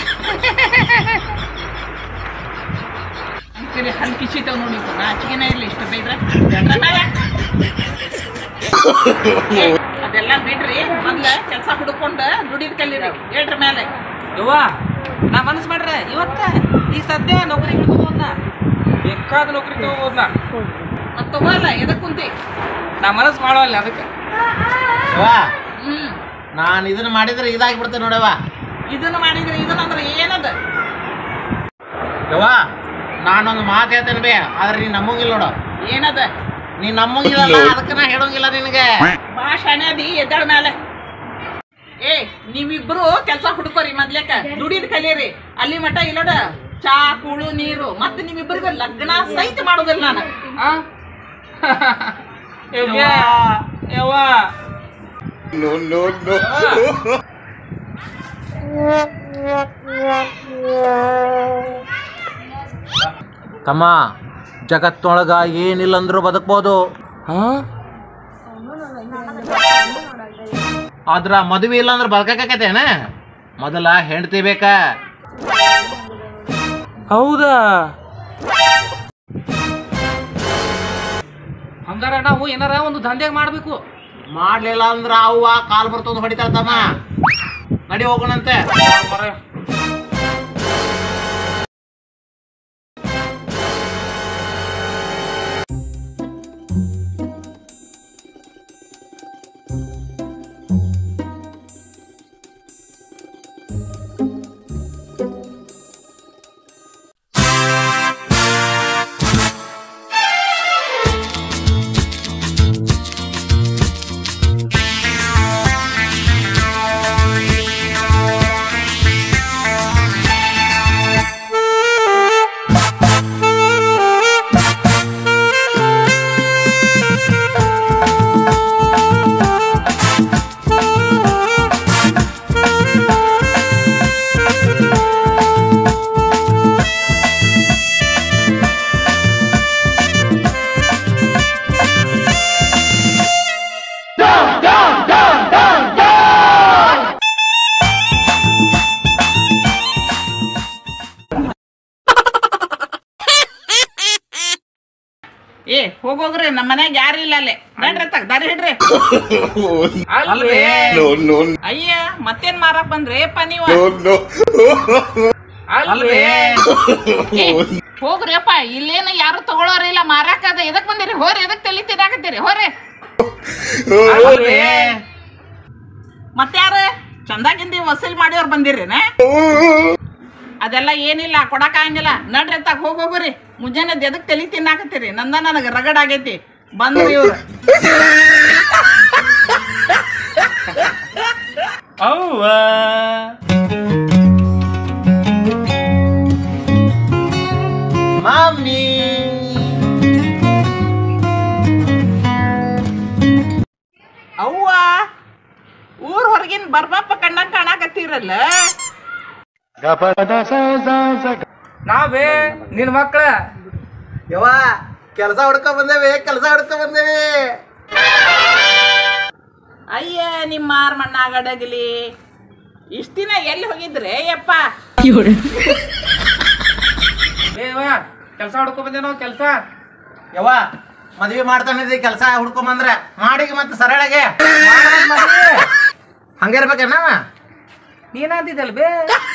ಅಂತೀರಿ ಹಲ್ ಕಿಸಿತಾವ್ ನೋಡಿ ನಾಚಿಗೆನ ಇರ್ಲಿ ಇಷ್ಟ ಬೈದ್ರೆ ಎದ್ರ ಮೇಲೆ. ಏ, ಅದೆಲ್ಲ ಬಿಡ್ರಿ ಮೊದ್ಲ ಕೆಲಸ ಹುಡ್ಕೊಂಡು ದುಡಿದ್ ಕಲೀರಿ ಏಟ್ರ ಮೇಲೆ ಯವ್ವ ನಾ ಮನಸ್ಸು ಮಾಡ್ರೆ ಇವತ್ತ ಈಗ ಸದ್ಯ ನೌಕರಿ ಹಿಡ್ಕೋಬೋದ್ನ ಬೇಕಾದ ನೌಕರಿ ತಗೋಬೋದ್ನ ಮತ್ ತಗೋಲ್ಲ ಎದಕ್ ಕುಂತಿ ನಾ ಮನಸ್ಸು ಮಾಡೋಲ್ಲ ಅದಕ್ಕೆ ಯವ್ವ ಹ್ಮ್ ನಾನು ಇದನ್ನ ಮಾಡಿದ್ರೆ ಇದಾಗಿ ಬಿಡ್ತೇನೆ ನೋಡವ್ವ ಇದನ್ನ ಮಾಡಿದ್ರೆ ಇದನ್ನ ಅಂದ್ರೆ ಏನದ ಯವ್ವ ನಾನೊಂದು ಮಾತು ಹೇಳ್ತೇನೆ ಬೇ ಆದ್ರೆ ನೀ ನಮ್ಮಂಗಿಲ್ಲ ನೋಡು ಏನದ ನೀ ನಮ್ಮಂಗಿಲ್ಲ ಅದಕ್ಕೆ ನಾ ಹೇಳೋಂಗಿಲ್ಲ ನಿನಗೆ ಬಾ ಶಾಣೆ ಅದಿ ಎದ್ದಾಳ ಮೇಲೆ ಏ ನೀವಿಬ್ರು ಕೆಲಸ ಹುಡ್ಕೋರಿ ಮೊದ್ಲೇಕ ದುಡಿದ್ ಕಲೀರಿ ಅಲ್ಲಿ ಮಟ ಇಲ್ಲೋಡ ಚಾ ಕೂಳು ನೀರು ಮತ್ತೆ ನಿಮ್ಮಿಬ್ಬರಿಗೂ ಲಗ್ನ ಸಹಿತ ಮಾಡೋದಿಲ್ಲ ನಾನು ಆ ಯವ್ವ ಯವ್ವ ನೋ ನೋ ನೋ ತಮ್ಮ ಜಗತ್ತೊಳಗ ಏನಿಲ್ಲ ಅಂದ್ರೂ ಬದುಕ್ಬೋದು ಆದ್ರ ಮದುವೆ ಇಲ್ಲ ಅಂದ್ರೆ ಬದುಕಕತ್ತೇನ ಮೊದಲ ಹೆಂಡತಿ ಬೇಕ ಹೌದಾ ಹಂಗಾರ ನಾವು ಏನಾರ ಒಂದು ದಂಧೆಗೆ ಮಾಡ್ಬೇಕು ಮಾಡ್ಲಿಲ್ಲ ಅಂದ್ರ ಅವ್ವ ಕಾಲ್ ಬರ್ತದ ಹೊಡಿತಾಳ ತಮ್ಮ ನಡಿ ಹೋಗೋಣಂತೆ ಏ ಹೋಗೋಗ್ರಿ ನಮ್ಮ ಮನ್ಯಾಗ ಯಾರು ಇಲ್ಲ ಅಲ್ಲೇ ನಡ್ರಿ ತಗ ದಾರಿ ಹಿಡ್ರಿ ಅಲ್ವೇ ಅಯ್ಯ ಮತ್ತೇನ್ ಮಾರಕ್ ಬಂದ್ರಿ ಅಪ್ಪ ನೀವು ಅಲ್ವೇ ಏ, ಹೋಗ್ರಿ ಅಪ್ಪ ಇಲ್ಲೇನ ಯಾರು ತಗೊಳೋರಿಲ್ಲ ಮಾರಾಕದ ಎದಕ್ ಬಂದಿರಿ ಹೋರಿ ಎದಕ್ ತಲಿ ತಿನ್ನಾಕತ್ತೀರಿ ಹೋರಿ ಅಲ್ವೇ ಮತ್ಯಾರ ಚಂದಾಗಿಂದಿ ವಸೂಲ್ ಮಾಡಿಯವ್ರು ಬಂದಿರೇನ ಅದೆಲ್ಲ ಏನಿಲ್ಲ ಕೊಡಕ್ ಆಗಂಗಿಲ್ಲ ನಡ್ರಿ ತಗ ಹೋಗ್ ಹೋಗ್ರಿ ಮುಂಜಾನೆ ಎದಕ್ ತಲಿ ತಿನ್ನಾಕತ್ತೀರಿ ನಂದ ನನಗ ರಗಡ್ ಆಗೈತಿ ಬಂದ್ರಿ ಇವ್ರು ಅವ್ವ ಮಮ್ಮಿ ಅವ್ವ ಊರ್ ಹೊರಗಿನ ಬರ್ಬಪ್ಪ ಕಣ್ಣಂಗ್ ಕಾಣಾಕತ್ತೀರಲ್ಲ ನಾವೇ ನಿನ್ ಮಕ್ಳ ಯವ್ವ ಕೆಲಸ ಹುಡ್ಕೊ ಬಂದೇವಿ ಕೆಲಸ ಹುಡ್ಕೊ ಬಂದೇವಿ ಅಯ್ಯ ನಿಮ್ಮ ಮಾರ್ ಮಣ್ಣಾಗಡಗಲಿ ಇಷ್ಟ ದಿನ ಎಲ್ಲಿ ಹೋಗಿದ್ರೆ ಯಪ್ಪ ಏವ ಕೆಲ್ಸ ಹುಡ್ಕೊ ಬಂದೆ ನಾವು ಕೆಲ್ಸ ಯವ್ವ ಮದ್ವೆ ಮಾಡ್ತಾನಿದ್ದಿ ಕೆಲಸ ಹುಡ್ಕೊಂಡ್ ಬಂದ್ರ ಮಾಡಿಗೆ ಮತ್ತೆ ಸರಳಗೆ ಹಂಗಿರ್ಬೇಕೇನವ ನೀನಂತಿದ್ದಲ್ ಬೇ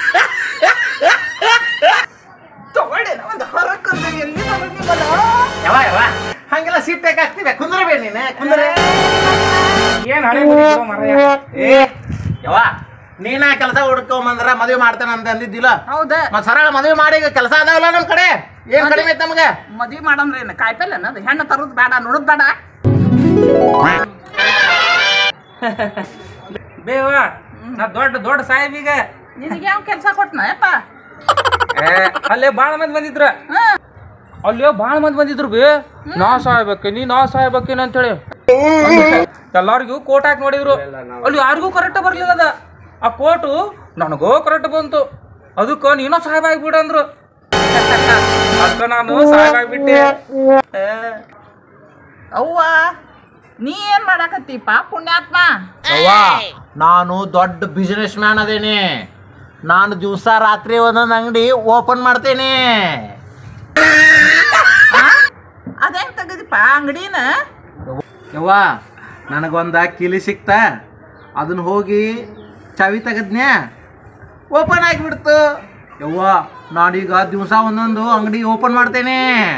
ತಗೊಳ್ಳಿ ಒಂದು ಹೊರಕ್ಕಂದ್ರೆ ಎಲ್ಲಿ ಬರೋದ್ ನಿಮ್ಮಲ್ಲ? ಯವ್ವ ಯವ್ವ ಹಂಗೆಲ್ಲ ಸಿಟ್ಟಾಗಿ ಆಗ್ತಿವೆ ಕುಂದ್ರಬೇಡ ನೀನು ಕುಂದ್ರೆ ಏನ್ ಹಳೆ ಮುರಿ ಬಿಡೋ ಮಾರಾಯ. ಏ ಯವ್ವ ನೀನ ಕೆಲಸ ಹುಡ್ಕೊಂಡ್ ಬಂದ್ರ ಮದ್ವೆ ಮಾಡ್ತಾನ ಅಂತ ಅಂದಿದ್ದಿಲ್ಲ ಹೌದ ಮತ್ ಸರಳ ಮದ್ವೆ ಮಾಡಿ ಕೆಲಸ ಅದಾವಲ್ಲ ನಮ್ ಕಡೆ ಏನ್ ಕಡಿಮೆ ಐತ್ ನಮ್ಗೆ ಮದ್ವಿ ಮಾಡಂದ್ರೆ ಏನು ಕಾಯಿಪಲ್ಲೆ ಅನ್ನೋದು ಹೆಣ್ಣು ತರೋದು ಬೇಡ ನೋಡೋದು ಬೇಡ ಬೇವ ನಾ ದೊಡ್ಡ ದೊಡ್ಡ ಸಾಹೇಬ್ ಈಗ ನಿನಗೆ ಯಾವ ಕೆಲಸ ಕೊಟ್ನ ಯಪ್ಪ ಏ, ಅಲ್ಲೇ ಬಾಳ ಮಂದಿ ಬಂದಿದ್ರ ಅಲ್ಲೇ ಬಾಳ ಮಂದಿ ಬಂದಿದ್ರು ಬೇ ನಾ ಸಾಯ್ಬೇಕೆ ನೀ ನಾ ಸಾಯ್ಬೇಕೇನ ಅಂತೇಳಿ ಎಲ್ಲಾರಿಗೂ ಕೋಟ್ ಹಾಕಿ ನೋಡಿದ್ರು ಅಲ್ಲಿ ಯಾರಿಗೂ ಕರೆಕ್ಟ್ ಬರ್ಲಿಲ್ಲ ಅದ ಆ ಕೋಟು ನನಗೂ ಕರೆಕ್ಟ್ ಬಂತು ಅದಕ್ಕ ನೀನು ಸಾಹೇಬ್ ಆಗ್ಬಿಡ ಅಂದ್ರು ಅದಕ್ಕ ನಾನು ಸಾಹೇಬ್ ಆಗ್ಬಿಟ್ಟೆ ಅವ್ವ ನೀ ಏನ್ ಮಾಡಾಕತ್ತೀಪ ಪುಣ್ಯಾತ್ಮ ಅವ್ವ ನಾನು ದೊಡ್ಡ ಬಿಸ್ನೆಸ್ ಮ್ಯಾನ್ ಅದೇನಿ ನಾನು ದಿವಸ ರಾತ್ರಿ ಒಂದೊಂದು ಅಂಗಡಿ ಓಪನ್ ಮಾಡ್ತೇನೆ ಅದೇನ್ ತೆಗದಿಪ್ಪ ಅಂಗಡಿನ ಯವ್ವ ನನಗೊಂದ ಕಿಲಿ ಸಿಕ್ತ ಅದನ್ನ ಹೋಗಿ ಚಾವಿ ತೆಗದ್ನ್ಯಾ ಓಪನ್ ಆಗಿಬಿಡ್ತು ಯವ್ವ ನಾನೀಗ ದಿವಸ ಒಂದೊಂದು ಅಂಗಡಿ ಓಪನ್ ಮಾಡ್ತೇನೆ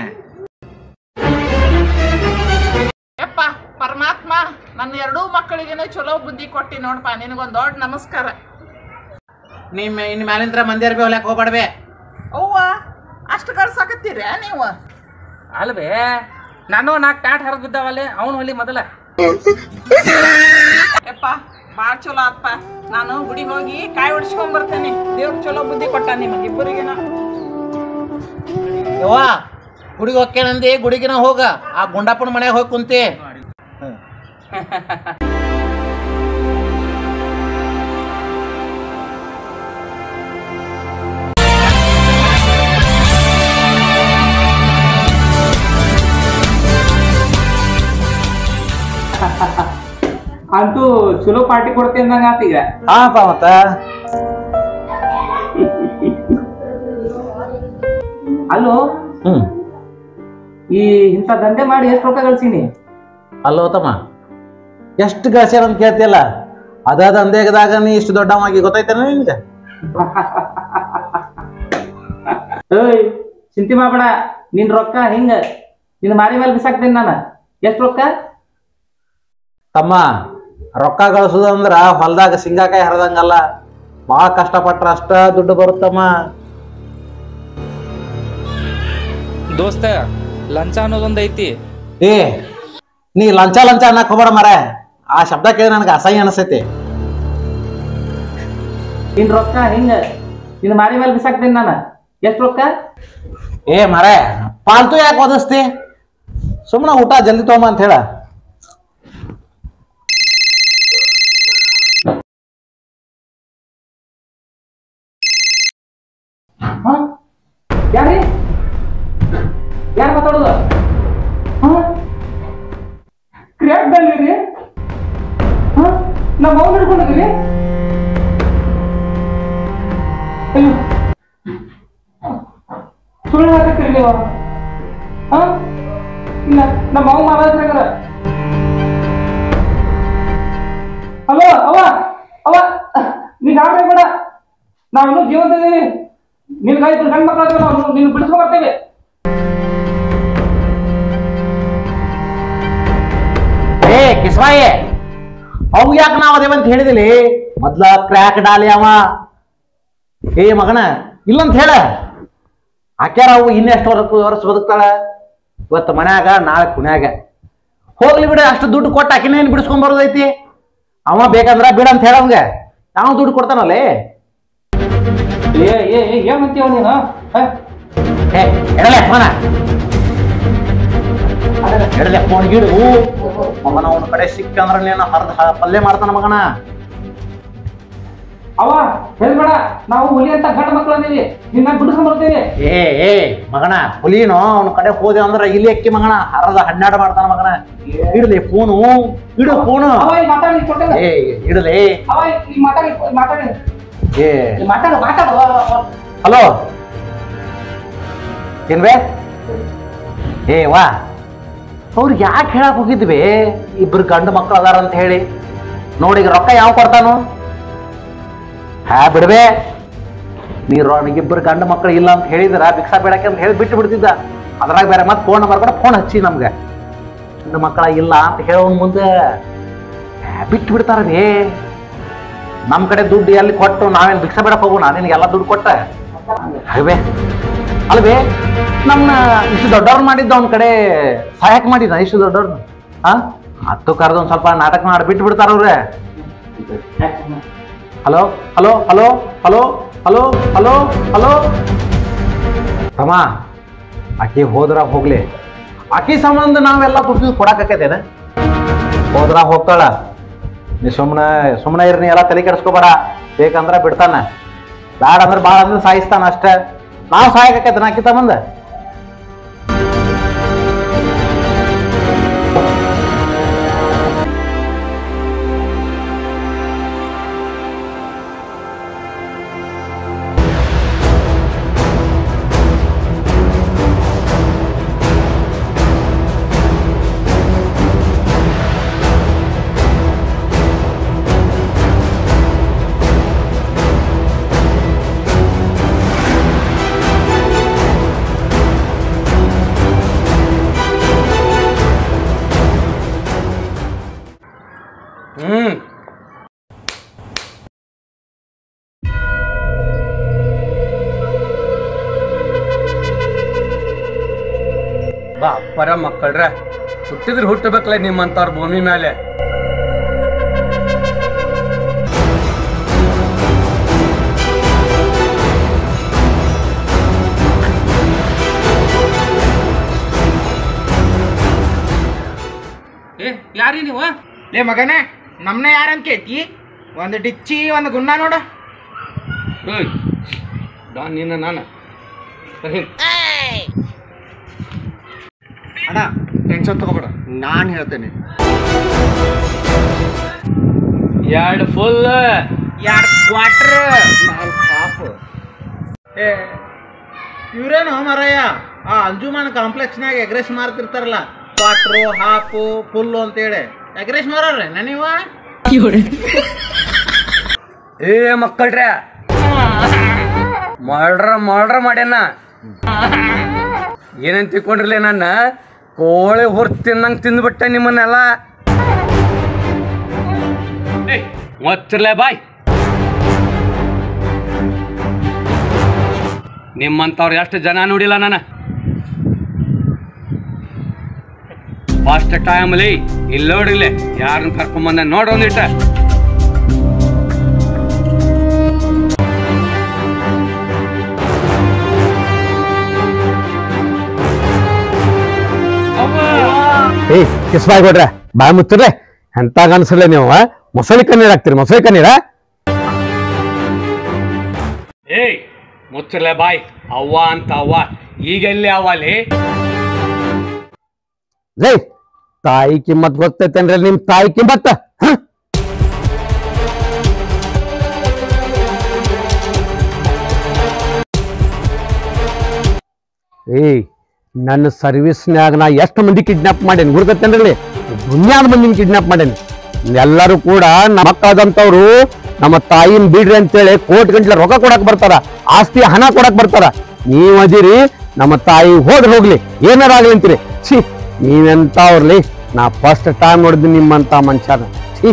ಯಪ್ಪ ಪರಮಾತ್ಮ ನನ್ನ ಎರಡೂ ಮಕ್ಕಳಿಗೇನು ಚಲೋ ಬುದ್ಧಿ ಕೊಟ್ಟಿ ನೋಡಪ್ಪ ನಿನಗೊಂದು ದೊಡ್ಡ ನಮಸ್ಕಾರ ನಿಮ್ಮ ಇನ್ನು ಮ್ಯಾಲಿಂತ್ರ ಮಂದಿರ ಬಿ ಹೊಲ್ಯಾಕ ಹೋಗ್ಬಾಡ್ಬೆ ಅವ್ವ ಅಷ್ಟು ಕಳ್ಸಾಕತ್ತೀರ ನೀವು ಅಲ್ವೇ ನಾನು ನಾಲ್ಕು ಪ್ಯಾಂಟ್ ಹರಿದು ಬಿದ್ದಾವಲ್ಲೇ ಅವನು ಹೊಲಿ ಮೊದಲ ಯಪ್ಪ ಭಾಳ ಚಲೋ ಆತ್ಪ ನಾನು ಗುಡಿಗೆ ಹೋಗಿ ಕಾಯಿ ಹೊಡ್ಸ್ಕೊಂಡ್ ಬರ್ತೇನೆ ದೇವ್ರು ಚಲೋ ಬುದ್ಧಿ ಕೊಟ್ಟ ನಿಮಗೆ ಇಬ್ಬರಿಗೆನ ಯವ್ವ ಗುಡಿಗೆ ಹೋಗ್ಕೇನಂದಿ ಗುಡಿಗಿನ ಹೋಗ ಆ ಗುಂಡಪ್ಪನ ಮನೆಗೆ ಹೋಗಿ ಕುಂತಿ ಅಂತೂ ಚಲೋ ಪಾರ್ಟಿ ಕೊಡ್ತೀನಿ ಅಂದಂಗ ಆತೀಗ ಹಾಪ ಮತ್ತ ಅಲ್ಲೋ ಹ್ಮ್ ಈ ಇಂಥ ದಂಧೆ ಮಾಡಿ ಎಷ್ಟು ರೊಕ್ಕ ಗಳಿಸೀನಿ ಅಲ್ಲೋ ತಮ್ಮ ಎಷ್ಟು ಗಳಿಸ್ಯಾರ ಅಂತ ಕೇಳ್ತಿಯಲ್ಲ ಅದ ದಂಧೆಗದಾಗ ನೀ ಇಷ್ಟು ದೊಡ್ಡವಾಗಿ ಗೊತ್ತೈತೇನ ನಿನ್ಗೆ ಏಯ್ ಚಿಂತೆ ಮಾಡಬೇಡ ನಿನ್ ರೊಕ್ಕ ಹಿಂಗ ನಿನ್ ಮಾರಿ ಮೇಲೆ ಬಿಸಾಕ್ತೇನೆ ನಾನು ಎಷ್ಟು ರೊಕ್ಕ ತಮ್ಮ ರೊಕ್ಕ ಗಳಿಸೋದಂದ್ರ ಹೊಲ್ದಾಗ ಸಿಂಗಾಕಾಯಿ ಹರಿದಂಗಲ್ಲ ಭಾಳ ಕಷ್ಟಪಟ್ರ ಅಷ್ಟ ದುಡ್ಡು ಬರುತ್ತಮ್ಮ ದೋಸ್ತ ಲಂಚ ಅನ್ನೋದೊಂದ್ ಐತಿ ಏ ನೀ ಲಂಚ ಲಂಚ ಅನ್ನಕ್ ಹೋಗ್ಬೇಡ ಮರ ಆ ಶಬ್ದ ಕೇಳಿ ನನಗೆ ಅಸಹ್ಯ ಅನಿಸ್ತೈತಿ ನಿನ್ ರೊಕ್ಕ ಹಿಂಗ ನಿನ್ ಮಾರಿ ಮೇಲೆ ಬಿಸಾಕ್ತೇನೆ ನಾನು ಎಷ್ಟು ರೊಕ್ಕ ಏ ಮರ ಪಾಲ್ತು ಯಾಕೆ ಓದಿಸ್ತಿ ಸುಮ್ಮನೆ ಊಟ ಜಲ್ದಿ ತಗೊಂಬ ಅಂತ ಹೇಳ ಯಾರಿ ಯಾರು ಮಾತಾಡೋದು ಕ್ರ್ಯಾಕ್ ಬೆಲ್ಲಿ ರೀ ನಮ್ಮ ಮೌನ್ ಹಿಡ್ಕೊಂಡಿದ್ದೀರಿ ಅಯ್ಯೋ ಸುಳ್ಳು ಹಾಕತ್ತೀರಿ ನೀವು ಹಾ ಇಲ್ಲ ನಮ್ಮ ಮಾವು ಮಾತಾಡ್ತಾರ ಹಲೋ ಅವ ಅವ ನೀಗ ಬೇಡ ನಾವಿನ್ನೂ ಜೀವಂತ ಇದೀವಿ ನಿನ್ಗೆ ಐದು ಗಂಡು ಮಕ್ಕಳು ನಾವು ನಿನ್ನ ಬಿಡಿಸ್ಕೊ ಬರ್ತೇವೆ ಏ ಕಿಸ್ವಾಯಿ ಅವ್ ಯಾಕೆ ನಾವ್ ಅದೇವಂತ ಹೇಳಿದಿಲಿ ಮೊದ್ಲ ಕ್ರ್ಯಾಕ್ ಡಾಲಿ ಅವ ಏ ಮಗನ ಇಲ್ಲಂತ ಹೇಳ ಆಕ್ಯಾರ ಅವು ಇನ್ನೆಷ್ಟು ವರ್ಷ ವರ್ಷ ಬದುಕ್ತಾಳ ಇವತ್ತು ಮನ್ಯಾಗ ನಾಳೆ ಕುನ್ಯಾಗ ಹೋಗ್ಲಿ ಬಿಡ ಅಷ್ಟು ದುಡ್ಡು ಕೊಟ್ಟು ಆಕಿನ ಏನ್ ಬಿಡಿಸ್ಕೊಂಡ್ ಬರೋದೈತಿ ಅವ ಬೇಕಂದ್ರ ಬಿಡ ಅಂತ ಹೇಳವಂಗ ಯಾವ ದುಡ್ಡು ಕೊಡ್ತಾನಲ್ಲೇ ಏ ಏ ಏ ಏನಂತೀವ ನೀನು ಹ? ಏ ಎಡಲೆ ಫೋನ ಎಡಲೆ ಫೋನ್ ಗಿಡು ಮಗನ ಅವನ ಕಡೆ ಸಿಕ್ಕಂದ್ರ ನೀನು ಹರ್ದ ಪಲ್ಯ ಮಾಡ್ತಾನ ಮಗನ ಅವ ಹೇಳ್ಬೇಡ ನಾವು ಹುಲಿ ಅಂತ ಗಂಡ ಮಕ್ಕಳು ಅದೀವಿ ನಿನ್ನ ಬಿಡಿಸ್ಕೊಂಡ್ ಬರ್ತೇವೆ ಏ ಏ ಮಗನ ಹುಲಿನೋ ಅವನ ಕಡೆ ಹೋದೆ ಅಂದ್ರ ಇಲ್ಲಿ ಅಕ್ಕಿ ಮಗನ ಹರದ ಹನ್ನೆರಡು ಮಾಡ್ತಾನ ಮಗನ ಇಡ್ಲಿ ಫೋನು ಇಡು ಫೋನು ಅವ ಇಲ್ಲಿ ಮಾತಾಡಿ ಕೊಟ್ಟಲ್ಲ ಏ ಇಡಲಿ ಅವ ಇಲ್ಲಿ ಮಾತಾಡಿ ಮಾತಾಡಿ ಏ ಇಲ್ಲಿ ಮಾತಾಡು ಮಾತಾಡು ಹಲೋ ಏನ್ಬೇ ಏ ವಾ ಅವ್ರಿಗೆ ಯಾಕೆ ಹೇಳಕ್ ಹೋಗಿದ್ವಿ ಇಬ್ರು ಗಂಡು ಮಕ್ಕಳು ಅದಾರ ಅಂತ ಹೇಳಿ ನೋಡಿ ಈಗ ರೊಕ್ಕ ಯಾವ ಕೊಡ್ತಾನು ಹಾ ಬಿಡ್ಬೇ ನೀ ಇಬ್ಬರು ಗಂಡು ಮಕ್ಕಳು ಇಲ್ಲ ಅಂತ ಹೇಳಿದ್ರ ಭಿಕ್ಷಾ ಬೇಡಕ್ಕೆ ಅಂತ ಹೇಳಿ ಬಿಟ್ಟು ಬಿಡ್ತಿದ್ದ ಅದ್ರಾಗ ಬೇರೆ ಮತ್ತೆ ಫೋನ್ ನಂಬರ್ ಕೂಡ ಫೋನ್ ಹಚ್ಚಿ ನಮ್ಗೆ ಗಂಡು ಮಕ್ಕಳ ಇಲ್ಲ ಅಂತ ಹೇಳೋ ಮುಂದೆ ಹಾ, ಬಿಟ್ಟು ಬಿಡ್ತಾರ ಬೇ ನಮ್ಮ ಕಡೆ ದುಡ್ಡು ಎಲ್ಲಿ ಕೊಟ್ಟು ನಾವೇನು ಭಿಕ್ಷಾ ಬೇಡಕ್ಕೆ ಹೋಗೋಣ ನಿನಗೆಲ್ಲ ದುಡ್ಡು ಕೊಟ್ಟ ಅಲ್ವೇ ಅಲ್ವೇ ನಮ್ಮನ್ನ ಇಷ್ಟು ದೊಡ್ಡವ್ರು ಮಾಡಿದ್ದ ಅವ್ನ ಕಡೆ ಸಹಾಯಕ ಮಾಡಿದ ಇಷ್ಟು ದೊಡ್ಡವ್ರನ್ನ ಹಾ ಹತ್ತು ಕರೆದು ಒಂದು ಸ್ವಲ್ಪ ನಾಟಕ ಮಾಡಿ ಬಿಟ್ಟು ಬಿಡ್ತಾರ ಅವ್ರೆ hello hello hello hello hello hello hello ತಮ್ಮ ಆಕಿ ಹೋದ್ರ ಹೋಗ್ಲಿ ಆಕಿ ಸಂಬಂಧ ನಾವೆಲ್ಲ ದುಡ್ಡು ಕೊಡಾಕತ್ತೇನ ಹೋದ್ರ ಹೋಗ್ತಾಳ ನೀ ಸುಮ್ಮನೆ ಸುಮ್ಮನೆ ಇರ್ನಿ ಎಲ್ಲ ತಲೆ ಕೆಡಿಸ್ಕೋಬೇಡ ಬೇಕಂದ್ರ ಬಿಡ್ತಾನ ಬ್ಯಾಡ ಅಂದ್ರೆ ಭಾಳ ಅಂದ್ರೆ ಸಾಯಿಸ್ತಾನ ಅಷ್ಟೇ ನಾವು ಸಾಯಕೈತೆ ನಾಕಿತ ಮುಂದೆ ಹ್ಮ್ ಬಾ ಪರ ಮಕ್ಕಳ್ರೆ ಹುಟ್ಟಿದ್ರೆ ಹುಟ್ಟಬೇಕಲ್ಲ ನಿಮ್ಮಂತವ್ರ ಭೂಮಿ ಮೇಲೆ ಏ ಯಾರಿ ನೀವು ಲೇ ಮಗನೇ ನಮ್ನ ಯಾರಂತ ಕೇಳ್ತಿ ಒಂದು ಡಿಚ್ಚಿ ಒಂದು ಗುನ್ನ ನೋಡ ಏಯ್ ದಾ ನಿನ್ನ ನಾನು ಸರಿ ಅಣ್ಣ ಟೆನ್ಷನ್ ತಗೋಬೇಡ ನಾನು ಹೇಳ್ತೇನೆ ಎರಡು ಫುಲ್ ಎರಡು ಕ್ವಾರ್ಟರ್ ನಾಲ್ಕು ಹಾಫ್ ಏ ಇವ್ರೇನು ಮರಯ್ಯ ಆ ಅಂಜುಮನ್ ಕಾಂಪ್ಲೆಕ್ಸ್ನಾಗ ಎಗ್ರೆಸ್ ಮಾರ್ತಿರ್ತಾರಲ್ಲ ಕ್ವಾಟ್ರು ಹಾಫು ಫುಲ್ಲು ಅಂತೇಳಿ ಎಗ್ರೆಸ್ ಮಾರ್ರೆ ನನೀವ ಏ ಮಕ್ಕಳ್ರೆ ಮಾಡ್ರ ಮಾಡ್ರ ಮಾಡ್ಯಾನ ಏನೇನ್ ತಿಳ್ಕೊಂಡ್ರಲ್ಲ ನನ್ನ ಕೋಳಿ ಹೊರ್ ತಿನ್ನಂಗ್ ತಿಂದ್ಬಿಟ್ಟೆ ನಿಮ್ಮನ್ನೆಲ್ಲ ಒತ್ತಿರ್ಲೆ ಬಾಯ್ ನಿಮ್ಮಂತವ್ರು ಎಷ್ಟು ಜನ ನೋಡಿಲ್ಲ ನಾನು ಫಸ್ಟ್ ಟೈಮಲ್ಲಿ ಇಲ್ಲಿ ನೋಡಿಲ್ಲ ಯಾರನ್ನ ಕರ್ಕೊಂಬಂದ ನೋಡ್ರ ಒಂದಿಟ್ಟ ಏಯ್ ಕಿಸ್ಬಾಯ್ ಕೊಡ್ರೆ ಬಾಯ್ ಮುಚ್ಚ್ರೆ ಎಂತ ಅನ್ಸಲ್ಲ ನೀವು ಆ? ಮೊಸಳಿ ಕಣ್ಣೀರ್ ಹಾಕ್ತೀರಿ ಮೊಸಳಿ ಕಣ್ಣೀರ ಏಯ್ ಮುಚ್ಚರ್ಲೆ ಬಾಯ್ ಅವ್ವ ಅಂತ ಅವ್ವ ಈಗೆಲ್ಲಿ ಅವಲ್ಲಿ ಲೇ ತಾಯಿ ಕಿಮ್ಮತ್ ಗೊತ್ತೈತೇನ್ರಿ ನಿಮ್ ತಾಯಿ ಕಿಮ್ಮತ್ತ ಹ? ಏಯ್ ನನ್ನ ಸರ್ವಿಸ್ನ್ಯಾಗ ನಾ ಎಷ್ಟು ಮಂದಿ ಕಿಡ್ನಾಪ್ ಮಾಡೇನಿ ಗುರ್ತೈತೇನ್ರಿ ದುನ್ಯಾದ ಮಂದಿನ ಕಿಡ್ನಾಪ್ ಮಾಡೇನಿ ಎಲ್ಲರೂ ಕೂಡ ನಮ್ಮ ಮಕ್ಕಳಾದಂತವ್ರು ನಮ್ಮ ತಾಯಿನ ಬಿಡ್ರಿ ಅಂತೇಳಿ ಕೋಟಿ ಗಂಟ್ಲೆ ರೊಕ್ಕ ಕೊಡಕ್ ಬರ್ತಾರ ಆಸ್ತಿ ಹಣ ಕೊಡಕ್ ಬರ್ತಾರ ನೀವ್ ಅದಿರಿ ನಮ್ಮ ತಾಯಿ ಹೋದ್ರೆ ಹೋಗ್ಲಿ ಏನಾರ ಆಗ್ಲಿ ಅಂತೀರಿ ಛೀ ನೀವೆಂತವ್ರಲಿ ನಾ ಫಸ್ಟ್ ಟೈಮ್ ನೋಡಿದ್ನಿ ನಿಮ್ಮಂತ ಮನುಷ್ಯನ ಛೀ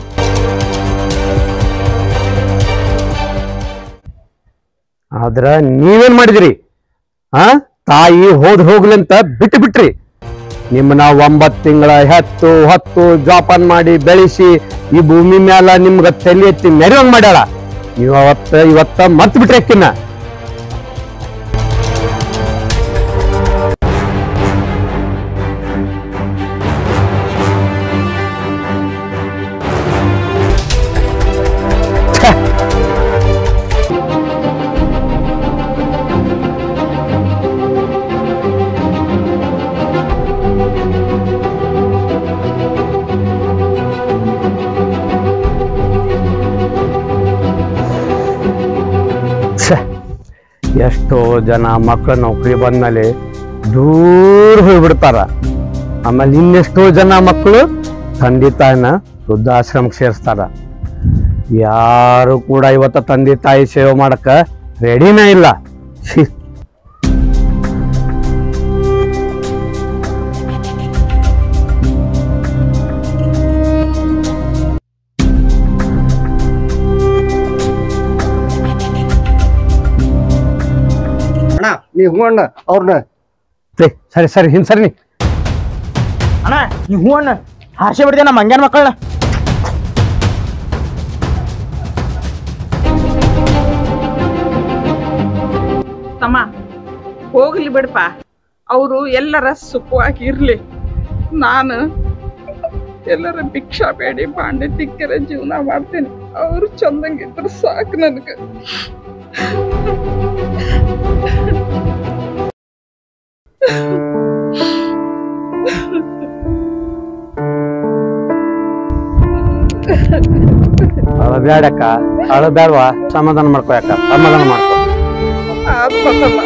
ಆದ್ರ ನೀವೇನ್ ಮಾಡಿದಿರಿ ಆ ತಾಯಿ ಹೋದ್ ಹೋಗ್ಲಿ ಅಂತ ಬಿಟ್ಟು ಬಿಟ್ರಿ ನಿಮ್ಮನ್ನ ಒಂಬತ್ ತಿಂಗಳ ಹೆತ್ತು ಹೊತ್ತು ಜೋಪಾನ ಮಾಡಿ ಬೆಳೆಸಿ ಈ ಭೂಮಿ ಮ್ಯಾಲ ನಿಮ್ಗ ತಲೆ ಎತ್ತಿ ಮೆರವಂಗ್ ಮಾಡ್ಯಾಳ ನೀವು ಅವತ್ತ ಇವತ್ತ ಮತ್ ಬಿಟ್ರಿ ಅಕ್ಕಿನ ಛೆ, ಎಷ್ಟೋ ಜನ ಮಕ್ಕಳು ನೌಕರಿ ಬಂದ್ಮೇಲೆ ದೂರ ಹೋಗ್ಬಿಡ್ತಾರ ಆಮೇಲೆ ಇನ್ನೆಷ್ಟೋ ಜನ ಮಕ್ಕಳು ತಂದೆ ತಾಯಿನ ವೃದ್ಧಾಶ್ರಮಕ್ಕೆ ಸೇರಿಸ್ತಾರ ಯಾರು ಕೂಡ ಇವತ್ತ ತಂದೆ ತಾಯಿ ಸೇವೆ ಮಾಡಕ ರೆಡಿನೇ ಇಲ್ಲ ಛೀ ಅಣ್ಣ ನೀ ಹ್ಞೂ ಅಣ್ಣ ಅವ್ರನ್ನ ಏ, ಸರಿ ಸರಿ ಹಿಂದ್ ಸರಿ ನೀ ಅಣ್ಣ ನೀ ಹ್ಞೂ ಅಣ್ಣ ಹಾರ್ಸೆ ಬಿಡ್ತೇನೆ ನಮ್ಮ ಮಂಗ್ಯಾನ ಮಕ್ಕಳನ್ನ ತಮ್ಮ ಹೋಗ್ಲಿ ಬಿಡಪ್ಪ ಅವರು ಎಲ್ಲರ ಸುಖವಾಗಿ ಇರ್ಲಿ ನಾನು ಎಲ್ಲರ ಭಿಕ್ಷಾ ಬೇಡಿ ಬಾಂಡೆ ತಿಕ್ಕರ ಜೀವನ ಮಾಡ್ತೇನೆ ಅವರು ಚಂದಂಗಿದ್ರೆ ಸಾಕು ನನಗೆ ಅಳ್ಬ್ಯಾಡಕ್ಕ ಅಳಬ್ಯಾಡ್ವಾ ಸಮಾಧಾನ ಮಾಡ್ಕೋ ಯಾಕ ಸಮಾಧಾನ ಮಾಡ್ಕೋ ಅದು ಬರ್ತಲ್ಲ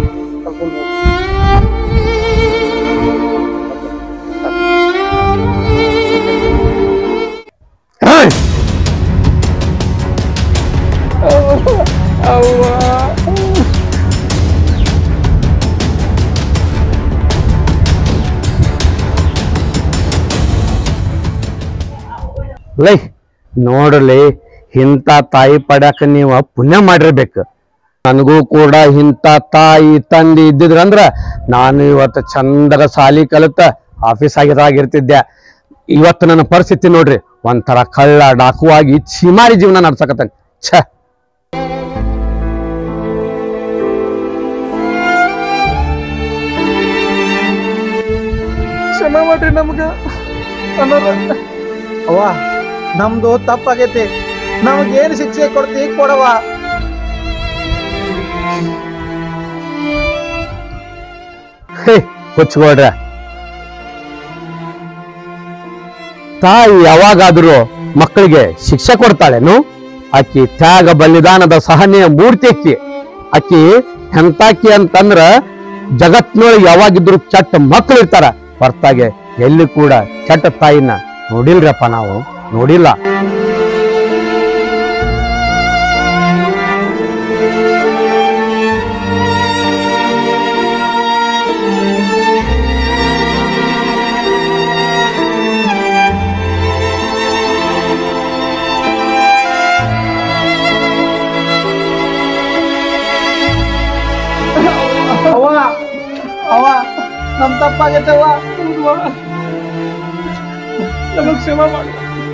ಹೇಯ್! ಲೈ ನೋಡ್ರಿ ಇಂಥ ತಾಯಿ ಪಡ್ಯಾಕ ನೀವು ಪುಣ್ಯ ಮಾಡಿರ್ಬೇಕು ನನಗೂ ಕೂಡ ಇಂಥ ತಾಯಿ ತಂದೆ ಇದ್ದಿದ್ರಂದ್ರ ನಾನು ಇವತ್ತು ಚಂದಗ ಸಾಲಿ ಕಲಿತ ಆಫೀಸ್ ಆಗಿರಾಗಿರ್ತಿದ್ದೆ ಇವತ್ತು ನನ್ನ ಪರಿಸ್ಥಿತಿ ನೋಡ್ರಿ ಒಂಥರ ಕಳ್ಳ ಡಾಕುವಾಗಿ ಚಿಮಾರಿ ಜೀವನ ನಡ್ಸಕತ್ತಾನೆ ಛ ಕ್ಷಮ ಮಾಡ್ರಿ ನಮ್ಗ ಅನ್ನೋರ ಅವ್ವ ನಮ್ದು ತಪ್ಪಾಗೈತಿ ನಮಗೇನು ಶಿಕ್ಷೆ ಕೊಡ್ತಿ ಕೊಡವ ಹೇ ಹುಚ್ಕೊಡ್ರ ತಾಯಿ ಯಾವಾಗಾದ್ರೂ ಮಕ್ಕಳಿಗೆ ಶಿಕ್ಷೆ ಕೊಡ್ತಾಳೇನು ಆಕಿ ತ್ಯಾಗ ಬಲಿದಾನದ ಸಹನೆಯ ಮೂರ್ತಿ ಅಕ್ಕಿ ಆಕಿ ಎಂತಾಕಿ ಅಂತಂದ್ರ ಜಗತ್ನೊಳಗೆ ಯಾವಾಗಿದ್ರು ಕೆಟ್ಟ ಮಕ್ಕಳು ಇರ್ತಾರ ಹೊರ್ತಾಗೆ ಎಲ್ಲಿ ಕೂಡ ಕೆಟ್ಟ ತಾಯಿನ ನೋಡಿಲ್ರಪ್ಪ ನಾವು ನೋಡಿಲ್ಲ ಅವ್ವ ಅವ್ವ ನಮ್ ತಪ್ಪಾಗೈತೆ ಅವ್ವ ನಮಗ್ ಕ್ಷಮ ಮಾಡು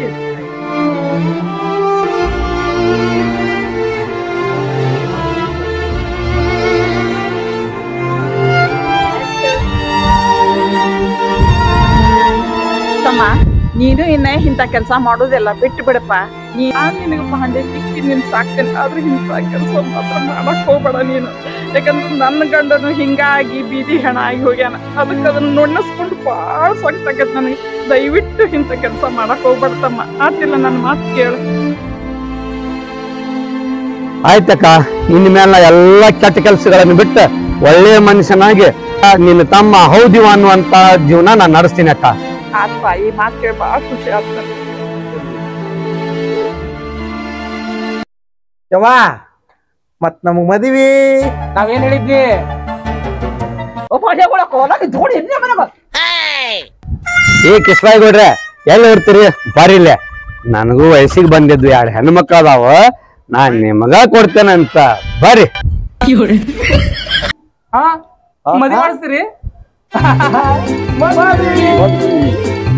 ತಮ್ಮ ನೀನು ಇನ್ನ ಇಂಥ ಕೆಲಸ ಮಾಡೋದೆಲ್ಲ ಬಿಟ್ಟು ಬಿಡಪ್ಪ ನೀ ನಾನ್ ನಿನಗೆ ಭಾಂಡೆ ತಿಕ್ಕಿ ನಿನ್ ಸಾಕ್ತೇನೆ ಆದ್ರೆ ಇಂಥ ಕೆಲಸ ಮಾತ್ರ ಮಾಡಕ್ ಹೋಗ್ಬೇಡ ನೀನು ಯಾಕಂದ್ರೆ ನನ್ನ ಗಂಡನು ಹಿಂಗಾಗಿ ಬೀದಿ ಹೆಣ ಆಗಿ ಹೋಗ್ಯಾನ ಅದಕ್ಕೆ ಅದನ್ನ ನೋಡ್ನಸ್ಕೊಂಡು ಭಾಳ ಸೊಕ್ಕಾಗತ್ ನನಗೆ ದಯವಿಟ್ಟು ಇಂಥ ಕೆಲಸ ಮಾಡಕ್ ಹೋಗ್ಬೇಡ ತಮ್ಮ ಆತಿಲ್ಲ ನನ್ನ ಮಾತು ಕೇಳು ಆಯ್ತಕ್ಕ ಇನ್ ಮೇಲೆ ಎಲ್ಲ ಕೆಟ್ಟ ಕೆಲಸಗಳನ್ನು ಬಿಟ್ಟು ಒಳ್ಳೆಯ ಮನುಷ್ಯನಾಗಿ ಆ, ನಿನ್ನ ತಮ್ಮ ಹೌದಿವ ಅನ್ನುವಂತ ಜೀವನ ನಾನು ನಡೆಸ್ತೀನಿ ಅಕ್ಕ ಆತ್ಪ ಈ ಮಾತು ಕೇಳಿ ಭಾಳ ಖುಷಿ ಆಯ್ತು ನನಗೆ ಯವ್ವ ಮತ್ ನಮಗ್ ಮದಿವಿ ನಾವೇನ್ ಹೇಳಿದ್ವಿ ಏ ಕಿಸ್ಬಾಯಿ ಗೌಡ್ರೆ ಎಲ್ಲಿ ಇರ್ತೀರಿ ಬರ್ರಿ ಇಲ್ಲೇ ನನಗೂ ವಯಸ್ಸಿಗೆ ಬಂದಿದ್ದು ಎರಡು ಹೆಣ್ಣು ಮಕ್ಳು ಅದಾವ ನಾನ್ ನಿಮಗ ಕೊಡ್ತೇನಂತ ಬರ್ರಿ ಹಾ ಮದ್ವೆ ಮಾಡಿಸ್ತೀರಿ ಮದ್ವಿ.